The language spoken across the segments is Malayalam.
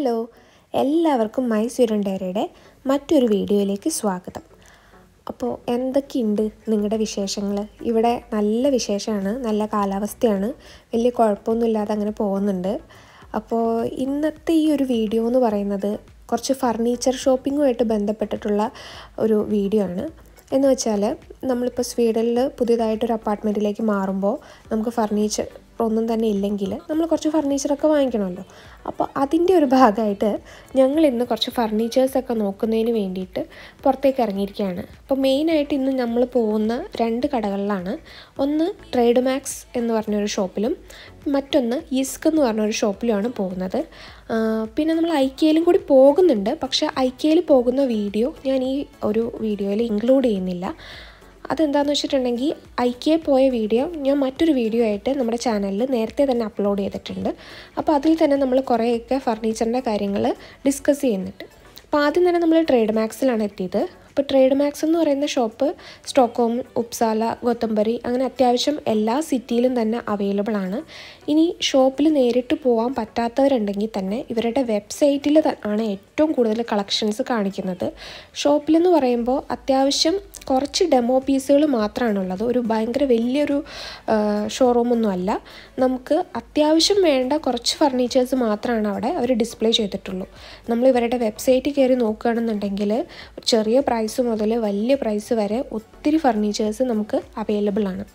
ഹലോ എല്ലാവർക്കും മൈ സുരണ്ടേരയുടെ മറ്റൊരു വീഡിയോയിലേക്ക് സ്വാഗതം അപ്പോൾ എന്തൊക്കെയുണ്ട് നിങ്ങളുടെ വിശേഷങ്ങൾ ഇവിടെ നല്ല വിശേഷമാണ് നല്ല കാലാവസ്ഥയാണ് വലിയ കുഴപ്പമൊന്നുമില്ലാതെ അങ്ങനെ പോകുന്നുണ്ട് അപ്പോൾ ഇന്നത്തെ ഈ ഒരു വീഡിയോ എന്ന് പറയുന്നത് കുറച്ച് ഫർണിച്ചർ ഷോപ്പിങ്ങുമായിട്ട് ബന്ധപ്പെട്ടിട്ടുള്ള ഒരു വീഡിയോ ആണ് എന്ന് വെച്ചാൽ നമ്മളിപ്പോൾ സ്വീഡനിൽ പുതിയതായിട്ടൊരു അപ്പാർട്ട്മെൻറ്റിലേക്ക് മാറുമ്പോൾ നമുക്ക് ഫർണിച്ചർ ഒന്നും തന്നെ ഇല്ലെങ്കിൽ നമ്മൾ കുറച്ച് ഫർണിച്ചറൊക്കെ വാങ്ങിക്കണമല്ലോ അപ്പോൾ അതിൻ്റെ ഒരു ഭാഗമായിട്ട് ഞങ്ങൾ ഇന്ന് കുറച്ച് ഫർണിച്ചേഴ്സൊക്കെ നോക്കുന്നതിന് വേണ്ടിയിട്ട് പുറത്തേക്ക് ഇറങ്ങിയിരിക്കുകയാണ് അപ്പോൾ മെയിനായിട്ട് ഇന്ന് നമ്മൾ പോകുന്ന രണ്ട് കടകളിലാണ് ഒന്ന് ട്രേഡ് മാക്സ് എന്ന് പറഞ്ഞൊരു ഷോപ്പിലും മറ്റൊന്ന് ഇസ്ക് എന്ന് പറഞ്ഞൊരു ഷോപ്പിലുമാണ് പോകുന്നത് പിന്നെ നമ്മൾ ഐക്കയിലും കൂടി പോകുന്നുണ്ട് പക്ഷേ ഐക്കയിൽ പോകുന്ന വീഡിയോ ഞാൻ ഈ ഒരു വീഡിയോയിൽ ഇൻക്ലൂഡ് ചെയ്യുന്നില്ല അതെന്താണെന്ന് വെച്ചിട്ടുണ്ടെങ്കിൽ ഐക്യ പോയ വീഡിയോ ഞാൻ മറ്റൊരു വീഡിയോ ആയിട്ട് നമ്മുടെ ചാനലിൽ നേരത്തെ തന്നെ അപ്ലോഡ് ചെയ്തിട്ടുണ്ട് അപ്പോൾ അതിൽ തന്നെ നമ്മൾ കുറേയൊക്കെ ഫർണിച്ചറിൻ്റെ കാര്യങ്ങൾ ഡിസ്കസ് ചെയ്യുന്നുണ്ട് അപ്പോൾ ആദ്യം തന്നെ നമ്മൾ ട്രേഡ് മാക്സിലാണ് എത്തിയത് അപ്പോൾ ട്രേഡ് മാക്സ് എന്ന് പറയുന്ന ഷോപ്പ് സ്റ്റോക്ക്ഹോം ഉപ്സാല ഗോത്തംബരി അങ്ങനെ അത്യാവശ്യം എല്ലാ സിറ്റിയിലും തന്നെ അവൈലബിൾ ആണ് ഇനി ഷോപ്പിൽ നേരിട്ട് പോകാൻ പറ്റാത്തവരുണ്ടെങ്കിൽ തന്നെ ഇവരുടെ വെബ്സൈറ്റിൽ ആണ് ഏറ്റവും കൂടുതൽ കളക്ഷൻസ് കാണിക്കുന്നത് ഷോപ്പിലെന്ന് പറയുമ്പോൾ അത്യാവശ്യം കുറച്ച് ഡെമോ പീസുകൾ മാത്രമാണുള്ളത് ഒരു ഭയങ്കര വലിയൊരു ഷോറൂമൊന്നും അല്ല നമുക്ക് അത്യാവശ്യം വേണ്ട കുറച്ച് ഫർണിച്ചേഴ്സ് മാത്രമാണ് അവിടെ അവർ ഡിസ്പ്ലേ ചെയ്തിട്ടുള്ളൂ നമ്മൾ ഇവരുടെ വെബ്സൈറ്റിൽ കയറി നോക്കുകയാണെന്നുണ്ടെങ്കിൽ ചെറിയ പ്രൈസ് മുതൽ വലിയ പ്രൈസ് വരെ ഒത്തിരി ഫർണിച്ചേഴ്സ് നമുക്ക് അവൈലബിൾ ആണ്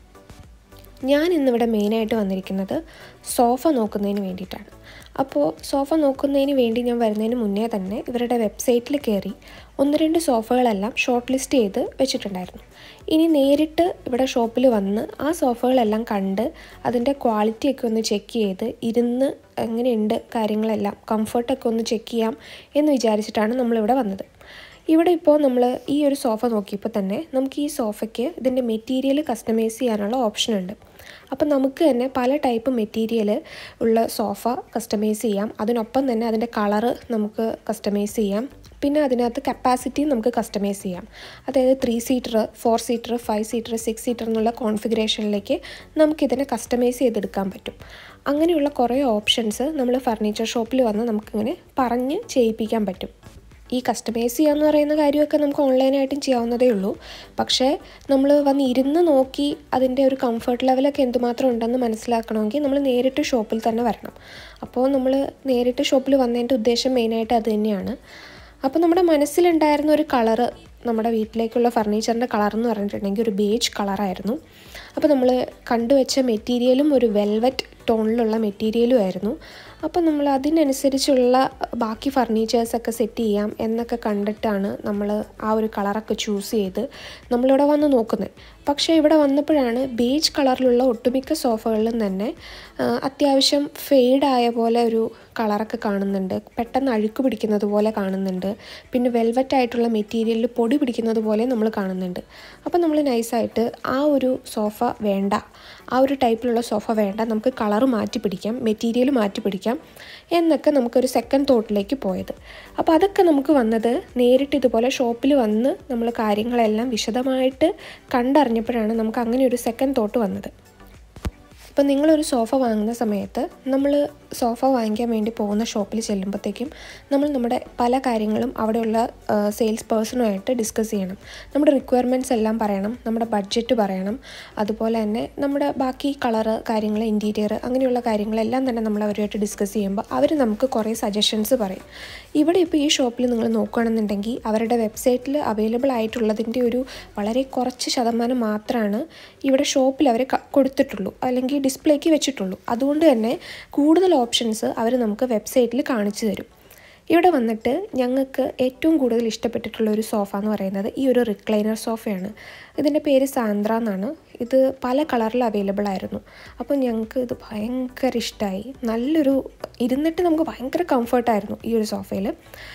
ഞാൻ ഇന്നിവിടെ മെയിനായിട്ട് വന്നിരിക്കുന്നത് സോഫ നോക്കുന്നതിന് വേണ്ടിയിട്ടാണ് അപ്പോൾ സോഫ നോക്കുന്നതിന് വേണ്ടി ഞാൻ വരുന്നതിന് മുന്നേ തന്നെ ഇവരുടെ വെബ്സൈറ്റിൽ കയറി ഒന്ന് രണ്ട് സോഫകളെല്ലാം ഷോർട്ട് ലിസ്റ്റ് ചെയ്ത് വെച്ചിട്ടുണ്ടായിരുന്നു ഇനി നേരിട്ട് ഇവിടെ ഷോപ്പിൽ വന്ന് ആ സോഫകളെല്ലാം കണ്ട് അതിൻ്റെ ക്വാളിറ്റിയൊക്കെ ഒന്ന് ചെക്ക് ചെയ്ത് ഇരുന്ന് എങ്ങനെയുണ്ട് കാര്യങ്ങളെല്ലാം കംഫർട്ടൊക്കെ ഒന്ന് ചെക്ക് ചെയ്യാം എന്ന് വിചാരിച്ചിട്ടാണ് നമ്മളിവിടെ വന്നത് ഇവിടെ ഇപ്പോൾ നമ്മൾ ഈ ഒരു സോഫ നോക്കിയപ്പോൾ തന്നെ നമുക്ക് ഈ സോഫയ്ക്ക് ഇതിൻ്റെ മെറ്റീരിയൽ കസ്റ്റമൈസ് ചെയ്യാനുള്ള ഓപ്ഷൻ ഉണ്ട് അപ്പോൾ നമുക്ക് തന്നെ പല ടൈപ്പ് മെറ്റീരിയൽ ഉള്ള സോഫ കസ്റ്റമൈസ് ചെയ്യാം അതിനൊപ്പം തന്നെ അതിൻ്റെ കളറ് നമുക്ക് കസ്റ്റമൈസ് ചെയ്യാം പിന്നെ അതിനകത്ത് കപ്പാസിറ്റി നമുക്ക് കസ്റ്റമൈസ് ചെയ്യാം അതായത് three seater four seater five seater six seater എന്നുള്ള കോൺഫിഗറേഷനിലേക്ക് നമുക്കിതിനെ കസ്റ്റമൈസ് ചെയ്തെടുക്കാൻ പറ്റും അങ്ങനെയുള്ള കുറേ ഓപ്ഷൻസ് നമ്മൾ ഫർണിച്ചർ ഷോപ്പിൽ വന്ന് നമുക്കിങ്ങനെ പറഞ്ഞ് ചെയ്യിപ്പിക്കാൻ പറ്റും ഈ കസ്റ്റമൈസ് ചെയ്യാന്ന് പറയുന്ന കാര്യമൊക്കെ നമുക്ക് ഓൺലൈനായിട്ടും ചെയ്യാവുന്നതേ ഉള്ളൂ പക്ഷേ നമ്മൾ വന്ന് ഇരുന്ന് നോക്കി അതിൻ്റെ ഒരു കംഫർട്ട് ലെവലൊക്കെ എന്തുമാത്രം ഉണ്ടെന്ന് മനസ്സിലാക്കണമെങ്കിൽ നമ്മൾ നേരിട്ട് ഷോപ്പിൽ തന്നെ വരണം അപ്പോൾ നമ്മൾ നേരിട്ട് ഷോപ്പിൽ വന്നതിൻ്റെ ഉദ്ദേശം മെയിനായിട്ട് അത് തന്നെയാണ് അപ്പോൾ നമ്മുടെ മനസ്സിലുണ്ടായിരുന്ന ഒരു കളറ് നമ്മുടെ വീട്ടിലേക്കുള്ള ഫർണിച്ചറിൻ്റെ കളർ എന്ന് പറഞ്ഞിട്ടുണ്ടെങ്കിൽ ഒരു ബേജ് കളറായിരുന്നു അപ്പോൾ നമ്മൾ കണ്ടുവച്ച മെറ്റീരിയലും ഒരു വെൽവെറ്റ് ടോണിലുള്ള മെറ്റീരിയലും ആയിരുന്നു അപ്പോൾ നമ്മൾ അതിനനുസരിച്ചുള്ള ബാക്കി ഫർണിച്ചേഴ്സൊക്കെ സെറ്റ് ചെയ്യാം എന്നൊക്കെ കണ്ടിട്ടാണ് നമ്മൾ ആ ഒരു കളറൊക്കെ ചൂസ് ചെയ്ത് നമ്മളിവിടെ വന്ന് നോക്കുന്നത് പക്ഷേ ഇവിടെ വന്നപ്പോഴാണ് ബേജ് കളറിലുള്ള ഒട്ടുമിക്ക സോഫകളിലും തന്നെ അത്യാവശ്യം ഫെയ്ഡായ പോലെ ഒരു കളറൊക്കെ കാണുന്നുണ്ട് പെട്ടെന്ന് അഴുക്ക് പിടിക്കുന്നത് പോലെ കാണുന്നുണ്ട് പിന്നെ വെൽവെറ്റ് ആയിട്ടുള്ള മെറ്റീരിയലിൽ പൊടി പിടിക്കുന്നത് പോലെ നമ്മൾ കാണുന്നുണ്ട് അപ്പോൾ നമ്മൾ നൈസായിട്ട് ആ ഒരു സോഫ വേണ്ട ആ ഒരു ടൈപ്പിലുള്ള സോഫ വേണ്ട നമുക്ക് കളറ് മാറ്റി പിടിക്കാം മെറ്റീരിയൽ മാറ്റി പിടിക്കാം എന്നൊക്കെ നമുക്കൊരു സെക്കൻഡ് തോട്ടിലേക്ക് പോയത് അപ്പോൾ അതൊക്കെ നമുക്ക് വന്നത് നേരിട്ട് ഇതുപോലെ ഷോപ്പിൽ വന്ന് നമ്മൾ കാര്യങ്ങളെല്ലാം വിശദമായിട്ട് കണ്ടറിഞ്ഞപ്പോഴാണ് നമുക്ക് അങ്ങനെ ഒരു സെക്കൻഡ് തോട്ട് വന്നത് ഇപ്പം നിങ്ങളൊരു സോഫ വാങ്ങുന്ന സമയത്ത് നമ്മൾ സോഫ വാങ്ങിക്കാൻ വേണ്ടി പോകുന്ന ഷോപ്പിൽ ചെല്ലുമ്പോഴത്തേക്കും നമ്മൾ നമ്മുടെ പല കാര്യങ്ങളും അവിടെയുള്ള സെയിൽസ് പേഴ്സണുമായിട്ട് ഡിസ്കസ് ചെയ്യണം നമ്മുടെ റിക്വയർമെൻറ്റ്സ് എല്ലാം പറയണം നമ്മുടെ ബഡ്ജറ്റ് പറയണം അതുപോലെ തന്നെ നമ്മുടെ ബാക്കി കളറ് കാര്യങ്ങൾ ഇൻറ്റീരിയർ അങ്ങനെയുള്ള കാര്യങ്ങളെല്ലാം തന്നെ നമ്മൾ അവരുമായിട്ട് ഡിസ്കസ് ചെയ്യുമ്പോൾ അവർ നമുക്ക് കുറേ സജഷൻസ് പറയും ഇവിടെ ഇപ്പോൾ ഈ ഷോപ്പിൽ നിങ്ങൾ നോക്കുകയാണെന്നുണ്ടെങ്കിൽ അവരുടെ വെബ്സൈറ്റിൽ അവൈലബിൾ ആയിട്ടുള്ളതിൻ്റെ ഒരു വളരെ കുറച്ച് ശതമാനം മാത്രമാണ് ഇവിടെ ഷോപ്പിൽ അവർ കൊടുത്തിട്ടുള്ളൂ അല്ലെങ്കിൽ ഡിസ്പ്ലേക്ക് വെച്ചിട്ടുള്ളൂ അതുകൊണ്ട് തന്നെ കൂടുതൽ ഓപ്ഷൻസ് അവർ നമുക്ക് വെബ്സൈറ്റിൽ കാണിച്ചു തരും ഇവിടെ വന്നിട്ട് ഞങ്ങൾക്ക് ഏറ്റവും കൂടുതൽ ഇഷ്ടപ്പെട്ടിട്ടുള്ള ഒരു സോഫ എന്ന് പറയുന്നത് ഈ ഒരു റിക്ലൈനർ സോഫയാണ് ഇതിൻ്റെ പേര് സാന്ദ്ര എന്നാണ് ഇത് പല കളറിൽ അവൈലബിൾ ആയിരുന്നു അപ്പോൾ ഞങ്ങൾക്ക് ഇത് ഭയങ്കര ഇഷ്ടമായി നല്ലൊരു ഇരുന്നിട്ട് നമുക്ക് ഭയങ്കര കംഫർട്ടായിരുന്നു ഈ ഒരു സോഫയിൽ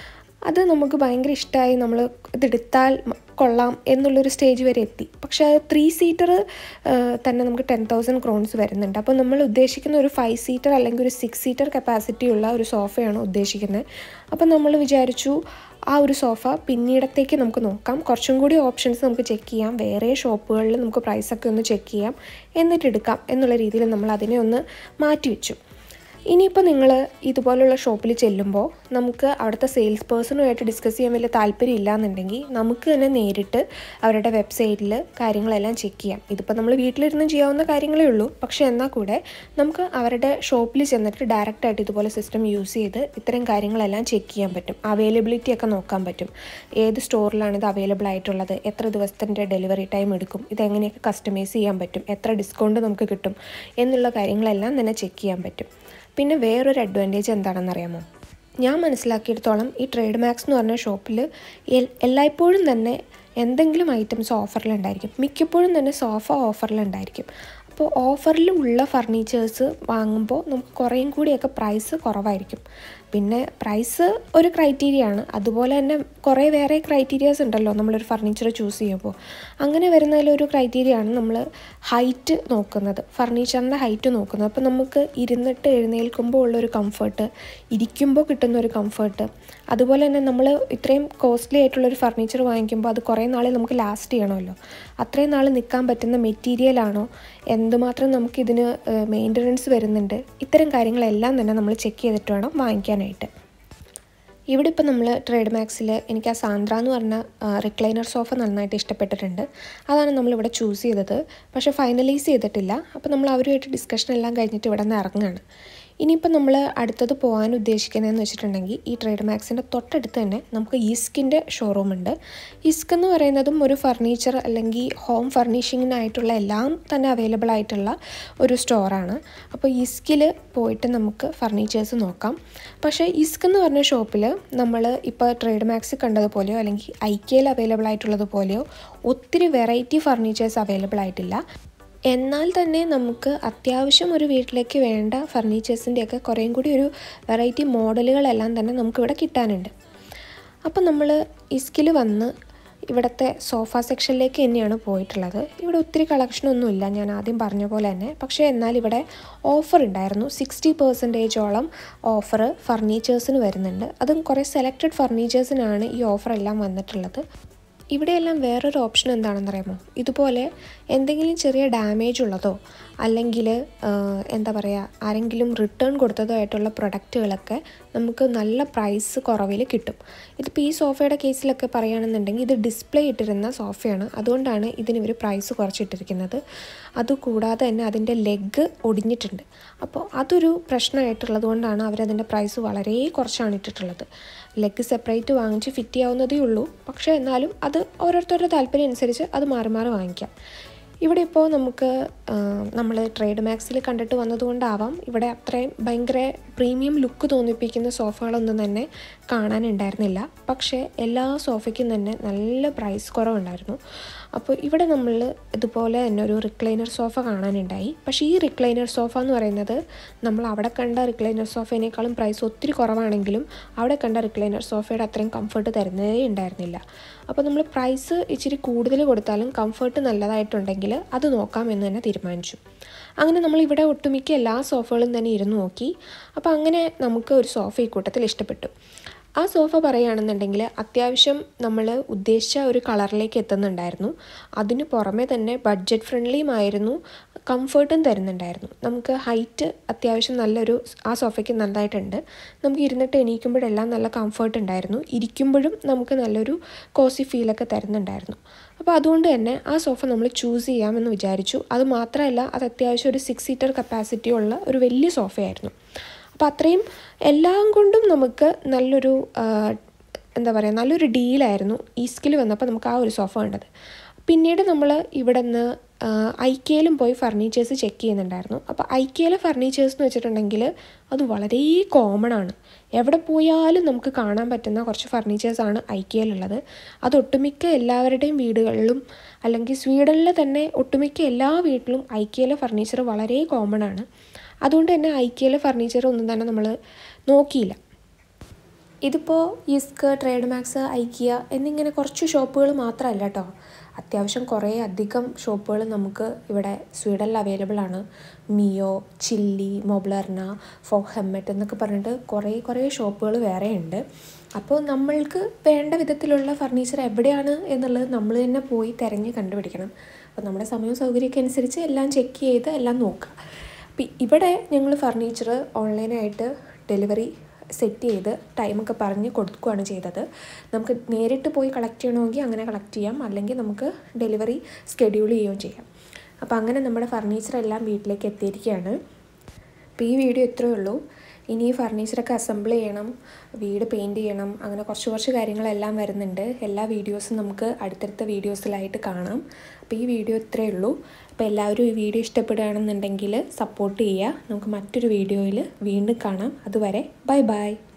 അത് നമുക്ക് ഭയങ്കര ഇഷ്ടമായി നമ്മൾ ഇതെടുത്താൽ കൊള്ളാം എന്നുള്ളൊരു സ്റ്റേജ് വരെ എത്തി പക്ഷേ അത് ത്രീ സീറ്റർ തന്നെ നമുക്ക് ടെൻ തൗസൻഡ് ക്രോൺസ് വരുന്നുണ്ട് അപ്പോൾ നമ്മൾ ഉദ്ദേശിക്കുന്ന ഒരു ഫൈവ് സീറ്റർ അല്ലെങ്കിൽ ഒരു സിക്സ് സീറ്റർ കപ്പാസിറ്റി ഉള്ള ഒരു സോഫയാണ് ഉദ്ദേശിക്കുന്നത് അപ്പോൾ നമ്മൾ വിചാരിച്ചു ആ ഒരു സോഫ പിന്നീടത്തേക്ക് നമുക്ക് നോക്കാം കുറച്ചും കൂടി ഓപ്ഷൻസ് നമുക്ക് ചെക്ക് ചെയ്യാം വേറെ ഷോപ്പുകളിൽ നമുക്ക് പ്രൈസൊക്കെ ഒന്ന് ചെക്ക് ചെയ്യാം എന്നിട്ട് എടുക്കാം എന്നുള്ള രീതിയിൽ നമ്മൾ അതിനെ ഒന്ന് മാറ്റി വെച്ചു ഇനിയിപ്പോൾ നിങ്ങൾ ഇതുപോലുള്ള ഷോപ്പിൽ ചെല്ലുമ്പോൾ നമുക്ക് അവിടുത്തെ സെയിൽസ് പേഴ്സണുമായിട്ട് ഡിസ്കസ് ചെയ്യാൻ വലിയ താല്പര്യം ഇല്ലാന്നുണ്ടെങ്കിൽ നമുക്ക് തന്നെ നേരിട്ട് അവരുടെ വെബ്സൈറ്റിൽ കാര്യങ്ങളെല്ലാം ചെക്ക് ചെയ്യാം ഇതിപ്പോൾ നമ്മൾ വീട്ടിലിരുന്ന് ചെയ്യാവുന്ന കാര്യങ്ങളേ ഉള്ളൂ പക്ഷേ എന്നാൽ കൂടെ നമുക്ക് അവരുടെ ഷോപ്പിൽ ചെന്നിട്ട് ഡയറക്റ്റായിട്ട് ഇതുപോലെ സിസ്റ്റം യൂസ് ചെയ്ത് ഇത്തരം കാര്യങ്ങളെല്ലാം ചെക്ക് ചെയ്യാൻ പറ്റും അവൈലബിലിറ്റി ഒക്കെ നോക്കാൻ പറ്റും ഏത് സ്റ്റോറിലാണ് ഇത് അവൈലബിൾ ആയിട്ടുള്ളത് എത്ര ദിവസത്തിൻ്റെ ഡെലിവറി ടൈം എടുക്കും ഇതെങ്ങനെയൊക്കെ കസ്റ്റമൈസ് ചെയ്യാൻ പറ്റും എത്ര ഡിസ്കൗണ്ട് നമുക്ക് കിട്ടും എന്നുള്ള കാര്യങ്ങളെല്ലാം തന്നെ ചെക്ക് ചെയ്യാൻ പറ്റും പിന്നെ വേറൊരു അഡ്വാൻറ്റേജ് എന്താണെന്നറിയാമോ ഞാൻ മനസ്സിലാക്കിയിടത്തോളം ഈ ട്രേഡ് മാക്സ് എന്ന് പറഞ്ഞ ഷോപ്പിൽ എല്ലായ്പ്പോഴും തന്നെ എന്തെങ്കിലും ഐറ്റംസ് ഓഫറിലുണ്ടായിരിക്കും മിക്കപ്പോഴും തന്നെ സോഫ ഓഫറിലുണ്ടായിരിക്കും അപ്പോൾ ഓഫറിലുള്ള ഫർണിച്ചേഴ്സ് വാങ്ങുമ്പോൾ നമുക്ക് കുറേയും കൂടിയൊക്കെ പ്രൈസ് കുറവായിരിക്കും പിന്നെ പ്രൈസ് ഒരു ക്രൈറ്റീരിയ ആണ് അതുപോലെ തന്നെ കുറേ വേറെ ക്രൈറ്റീരിയാസ് ഉണ്ടല്ലോ നമ്മളൊരു ഫർണിച്ചർ ചൂസ് ചെയ്യുമ്പോൾ അങ്ങനെ വരുന്നതിലൊരു ക്രൈറ്റീരിയ ആണ് നമ്മൾ ഹൈറ്റ് നോക്കുന്നത് ഫർണിച്ചറിൻ്റെ ഹൈറ്റ് നോക്കുന്നത് അപ്പോൾ നമുക്ക് ഇരുന്നിട്ട് എഴുന്നേൽക്കുമ്പോൾ ഉള്ളൊരു കംഫർട്ട് ഇരിക്കുമ്പോൾ കിട്ടുന്ന ഒരു കംഫർട്ട് അതുപോലെ തന്നെ നമ്മൾ ഇത്രയും കോസ്റ്റ്ലി ആയിട്ടുള്ളൊരു ഫർണിച്ചർ വാങ്ങിക്കുമ്പോൾ അത് കുറേ നാൾ നമുക്ക് ലാസ്റ്റ് ചെയ്യണമല്ലോ അത്രയും നാൾ നിൽക്കാൻ പറ്റുന്ന മെറ്റീരിയലാണോ എന്തുമാത്രം നമുക്കിതിന് മെയിൻ്റനൻസ് വരുന്നുണ്ട് ഇത്തരം കാര്യങ്ങളെല്ലാം തന്നെ നമ്മൾ ചെക്ക് ചെയ്തിട്ട് വേണം വാങ്ങിക്കാനായിട്ട് ഇവിടെ ഇപ്പോൾ നമ്മൾ ട്രേഡ് മാക്സിൽ എനിക്ക് ആ സാന്ദ്ര എന്ന് പറഞ്ഞ റിക്ലൈനർ സോഫ നന്നായിട്ട് ഇഷ്ടപ്പെട്ടിട്ടുണ്ട് അതാണ് നമ്മളിവിടെ ചൂസ് ചെയ്തത് പക്ഷേ ഫൈനലൈസ് ചെയ്തിട്ടില്ല അപ്പോൾ നമ്മൾ അവരുമായിട്ട് ഡിസ്കഷൻ എല്ലാം കഴിഞ്ഞിട്ട് ഇവിടെ നിന്ന് ഇറങ്ങുകയാണ് ഇനിയിപ്പോൾ നമ്മൾ അടുത്തത് പോകാൻ ഉദ്ദേശിക്കുന്നതെന്ന് വെച്ചിട്ടുണ്ടെങ്കിൽ ഈ ട്രേഡ് മാക്സിൻ്റെ തൊട്ടടുത്ത് തന്നെ നമുക്ക് ഈസ്കിൻ്റെ ഷോറൂം ഉണ്ട് ഈസ്ക് എന്ന് പറയുന്നതും ഒരു ഫർണിച്ചർ അല്ലെങ്കിൽ ഹോം ഫർണിഷിങ്ങിനായിട്ടുള്ള എല്ലാം തന്നെ അവൈലബിൾ ആയിട്ടുള്ള ഒരു സ്റ്റോറാണ് അപ്പോൾ ഈസ്കിൽ പോയിട്ട് നമുക്ക് ഫർണിച്ചേഴ്സ് നോക്കാം പക്ഷേ ഈസ്ക് എന്ന് പറഞ്ഞ ഷോപ്പിൽ നമ്മൾ ഇപ്പോൾ ട്രേഡ് മാക്സ് കണ്ടതുപോലെയോ അല്ലെങ്കിൽ ഐക്കയിൽ അവൈലബിൾ ആയിട്ടുള്ളതുപോലെയോ ഒത്തിരി വെറൈറ്റി ഫർണിച്ചേഴ്സ് അവൈലബിൾ ആയിട്ടില്ല എന്നാൽ തന്നെ നമുക്ക് അത്യാവശ്യം ഒരു വീട്ടിലേക്ക് വേണ്ട ഫർണിച്ചേഴ്സിൻ്റെയൊക്കെ കുറേയും കൂടി ഒരു വെറൈറ്റി മോഡലുകളെല്ലാം തന്നെ നമുക്കിവിടെ കിട്ടാനുണ്ട് അപ്പോൾ നമ്മൾ ഇസ്കിൽ വന്ന് ഇവിടുത്തെ സോഫ സെക്ഷനിലേക്ക് തന്നെയാണ് പോയിട്ടുള്ളത് ഇവിടെ ഒത്തിരി കളക്ഷനൊന്നുമില്ല ഞാൻ ആദ്യം പറഞ്ഞ പോലെ തന്നെ പക്ഷേ എന്നാൽ ഇവിടെ ഓഫർ ഉണ്ടായിരുന്നു സിക്സ്റ്റി പെർസെൻറ്റേജോളം ഓഫർ ഫർണിച്ചേഴ്സിന് വരുന്നുണ്ട് അതും കുറേ സെലക്റ്റഡ് ഫർണിച്ചേഴ്സിനാണ് ഈ ഓഫറെല്ലാം വന്നിട്ടുള്ളത് ഇവിടെയെല്ലാം വേറൊരു ഓപ്ഷൻ എന്താണെന്നറിയാമോ ഇതുപോലെ എന്തെങ്കിലും ചെറിയ ഡാമേജ് ഉള്ളതോ അല്ലെങ്കിൽ എന്താ പറയുക ആരെങ്കിലും റിട്ടേൺ കൊടുത്തതോ ആയിട്ടുള്ള പ്രൊഡക്റ്റുകളൊക്കെ നമുക്ക് നല്ല പ്രൈസ് കുറവിൽ കിട്ടും ഇതിപ്പോൾ ഈ സോഫയുടെ കേസിലൊക്കെ പറയുകയാണെന്നുണ്ടെങ്കിൽ ഇത് ഡിസ്പ്ലേ ഇട്ടിരുന്ന സോഫയാണ് അതുകൊണ്ടാണ് ഇതിന് ഇവർ പ്രൈസ് കുറച്ചിട്ടിരിക്കുന്നത് അതുകൂടാതെ തന്നെ അതിൻ്റെ ലെഗ് ഒടിഞ്ഞിട്ടുണ്ട് അപ്പോൾ അതൊരു പ്രശ്നമായിട്ടുള്ളത് കൊണ്ടാണ് അവരതിൻ്റെ പ്രൈസ് വളരെ കുറച്ചാണ് ഇട്ടിട്ടുള്ളത് ലെഗ് സെപ്പറേറ്റ് വാങ്ങിച്ച് ഫിറ്റ് ചെയ്യാവുന്നതേ ഉള്ളൂ പക്ഷേ എന്നാലും അത് ഓരോരുത്തരുടെ താല്പര്യം അനുസരിച്ച് അത് മാറി മാറി വാങ്ങിക്കാം ഇവിടെ ഇപ്പോൾ നമുക്ക് നമ്മൾ ട്രേഡ് മാക്സിൽ കണ്ടിട്ട് വന്നതുകൊണ്ടാവാം ഇവിടെ അത്രയും ഭയങ്കര പ്രീമിയം ലുക്ക് തോന്നിപ്പിക്കുന്ന സോഫകളൊന്നും തന്നെ കാണാനുണ്ടായിരുന്നില്ല പക്ഷേ എല്ലാ സോഫയ്ക്കും തന്നെ നല്ല പ്രൈസ് കുറവുണ്ടായിരുന്നു അപ്പോൾ ഇവിടെ നമ്മൾ ഇതുപോലെ തന്നെ ഒരു റിക്ലൈനർ സോഫ കാണാനുണ്ടായി പക്ഷേ ഈ റിക്ലൈനർ സോഫ എന്ന് പറയുന്നത് നമ്മൾ അവിടെ കണ്ട റിക്ലൈനർ സോഫേനേക്കാളും പ്രൈസ് ഒത്തിരി കുറവാണെങ്കിലും അവിടെ കണ്ട റിക്ലൈനർ സോഫയുടെ അത്രയും കംഫർട്ട് തരുന്നതേ ഉണ്ടായിരുന്നില്ല അപ്പോൾ നമ്മൾ പ്രൈസ് ഇച്ചിരി കൂടുതൽ കൊടുത്താലും കംഫർട്ട് നല്ലതായിട്ടുണ്ടെങ്കിൽ അത് നോക്കാം എന്ന് തന്നെ തീരുമാനിച്ചു അങ്ങനെ നമ്മൾ ഇവിടെ ഒട്ടുമിക്ക എല്ലാ സോഫകളും തന്നെ ഇരുന്ന് നോക്കി അപ്പോൾ അങ്ങനെ നമുക്ക് ഒരു സോഫ ഈ കൂട്ടത്തിൽ ഇഷ്ടപ്പെട്ടു ആ സോഫ പറയുകയാണെന്നുണ്ടെങ്കിൽ അത്യാവശ്യം നമ്മൾ ഉദ്ദേശിച്ച ഒരു കളറിലേക്ക് എത്തുന്നുണ്ടായിരുന്നു അതിന് പുറമെ തന്നെ ബഡ്ജറ്റ് ഫ്രണ്ട്ലിയുമായിരുന്നു കംഫർട്ടും തരുന്നുണ്ടായിരുന്നു നമുക്ക് ഹൈറ്റ് അത്യാവശ്യം നല്ലൊരു ആ സോഫയ്ക്ക് നന്നായിട്ടുണ്ട് നമുക്ക് ഇരുന്നിട്ട് എണീക്കുമ്പോഴെല്ലാം നല്ല കംഫർട്ട് ഉണ്ടായിരുന്നു ഇരിക്കുമ്പോഴും നമുക്ക് നല്ലൊരു കോസി ഫീലൊക്കെ തരുന്നുണ്ടായിരുന്നു അപ്പോൾ അതുകൊണ്ട് തന്നെ ആ സോഫ നമ്മൾ ചൂസ് ചെയ്യാമെന്ന് വിചാരിച്ചു അത് മാത്രമല്ല അത് അത്യാവശ്യം ഒരു സിക്സ് സീറ്റർ കപ്പാസിറ്റി ഉള്ള ഒരു വലിയ സോഫയായിരുന്നു അപ്പോൾ അത്രയും എല്ലാം കൊണ്ടും നമുക്ക് നല്ലൊരു എന്താ പറയുക നല്ലൊരു ഡീലായിരുന്നു ഈസ്കിൽ വന്നപ്പോൾ നമുക്ക് ആ ഒരു സോഫ കണ്ടത് പിന്നീട് നമ്മൾ ഇവിടെ നിന്ന് ഐക്കയിലും പോയി ഫർണിച്ചേഴ്സ് ചെക്ക് ചെയ്യുന്നുണ്ടായിരുന്നു അപ്പോൾ ഐക്കയിലെ ഫർണിച്ചേഴ്സ് എന്ന് വെച്ചിട്ടുണ്ടെങ്കിൽ അത് വളരെ കോമൺ ആണ് എവിടെ പോയാലും നമുക്ക് കാണാൻ പറ്റുന്ന കുറച്ച് ഫർണിച്ചേഴ്സാണ് ഐക്കയിലുള്ളത് അത് ഒട്ടുമിക്ക എല്ലാവരുടെയും വീടുകളിലും അല്ലെങ്കിൽ സ്വീഡനിലെ തന്നെ ഒട്ടുമിക്ക എല്ലാ വീട്ടിലും ഐക്കയിലെ ഫർണിച്ചർ വളരെ കോമൺ ആണ് അതുകൊണ്ട് തന്നെ ഐക്കയിലെ ഫർണിച്ചർ ഒന്നും തന്നെ നമ്മൾ നോക്കിയില്ല ഇതിപ്പോൾ ഇസ്ക് ട്രേഡ് മാക്സ് ഐക്കിയ എന്നിങ്ങനെ കുറച്ച് ഷോപ്പുകൾ മാത്രമല്ല കേട്ടോ അത്യാവശ്യം കുറേ അധികം ഷോപ്പുകൾ നമുക്ക് ഇവിടെ സ്വീഡനിൽ അവൈലബിൾ ആണ് മിയോ ചില്ലി മൊബ്ലർന ഫോക്ക് ഹെമ്മറ്റ് എന്നൊക്കെ പറഞ്ഞിട്ട് കുറേ കുറേ ഷോപ്പുകൾ വേറെ ഉണ്ട് അപ്പോൾ നമ്മൾക്ക് വേണ്ട വിധത്തിലുള്ള ഫർണിച്ചർ എവിടെയാണ് എന്നുള്ളത് നമ്മൾ തന്നെ പോയി തിരഞ്ഞ് കണ്ടുപിടിക്കണം അപ്പോൾ നമ്മുടെ സമയവും സൗകര്യമൊക്കെ അനുസരിച്ച് എല്ലാം ചെക്ക് ചെയ്ത് എല്ലാം നോക്കുക പി- ഇവിടെ ഞങ്ങൾ ഫർണിച്ചർ ഓൺലൈനായിട്ട് ഡെലിവറി സെറ്റ് ചെയ്ത് ടൈമൊക്കെ പറഞ്ഞ് കൊടുക്കുകയാണ് ചെയ്തത് നമുക്ക് നേരിട്ട് പോയി കളക്ട് ചെയ്യണമെങ്കിൽ അങ്ങനെ കളക്ട് ചെയ്യാം അല്ലെങ്കിൽ നമുക്ക് ഡെലിവറി സ്കെഡ്യൂൾ ചെയ്യുകയും ചെയ്യാം അപ്പോൾ അങ്ങനെ നമ്മുടെ ഫർണിച്ചർ എല്ലാം വീട്ടിലേക്ക് എത്തിയിരിക്കുകയാണ് അപ്പോൾ ഈ വീഡിയോ ഇത്രയേ ഉള്ളൂ ഇനി ഈ ഫർണിച്ചറൊക്കെ അസംബിൾ ചെയ്യണം വീട് പെയിൻറ് ചെയ്യണം അങ്ങനെ കുറച്ച് കുറച്ച് കാര്യങ്ങളെല്ലാം വരുന്നുണ്ട് എല്ലാ വീഡിയോസും നമുക്ക് അടുത്തടുത്ത വീഡിയോസിലായിട്ട് കാണാം അപ്പോൾ ഈ വീഡിയോ ഇത്രയേ ഉള്ളൂ അപ്പോൾ എല്ലാവരും ഈ വീഡിയോ ഇഷ്ടപ്പെടുകയാണെന്നുണ്ടെങ്കിൽ സപ്പോർട്ട് ചെയ്യുക നമുക്ക് മറ്റൊരു വീഡിയോയിൽ വീണ്ടും കാണാം അതുവരെ ബൈ ബൈ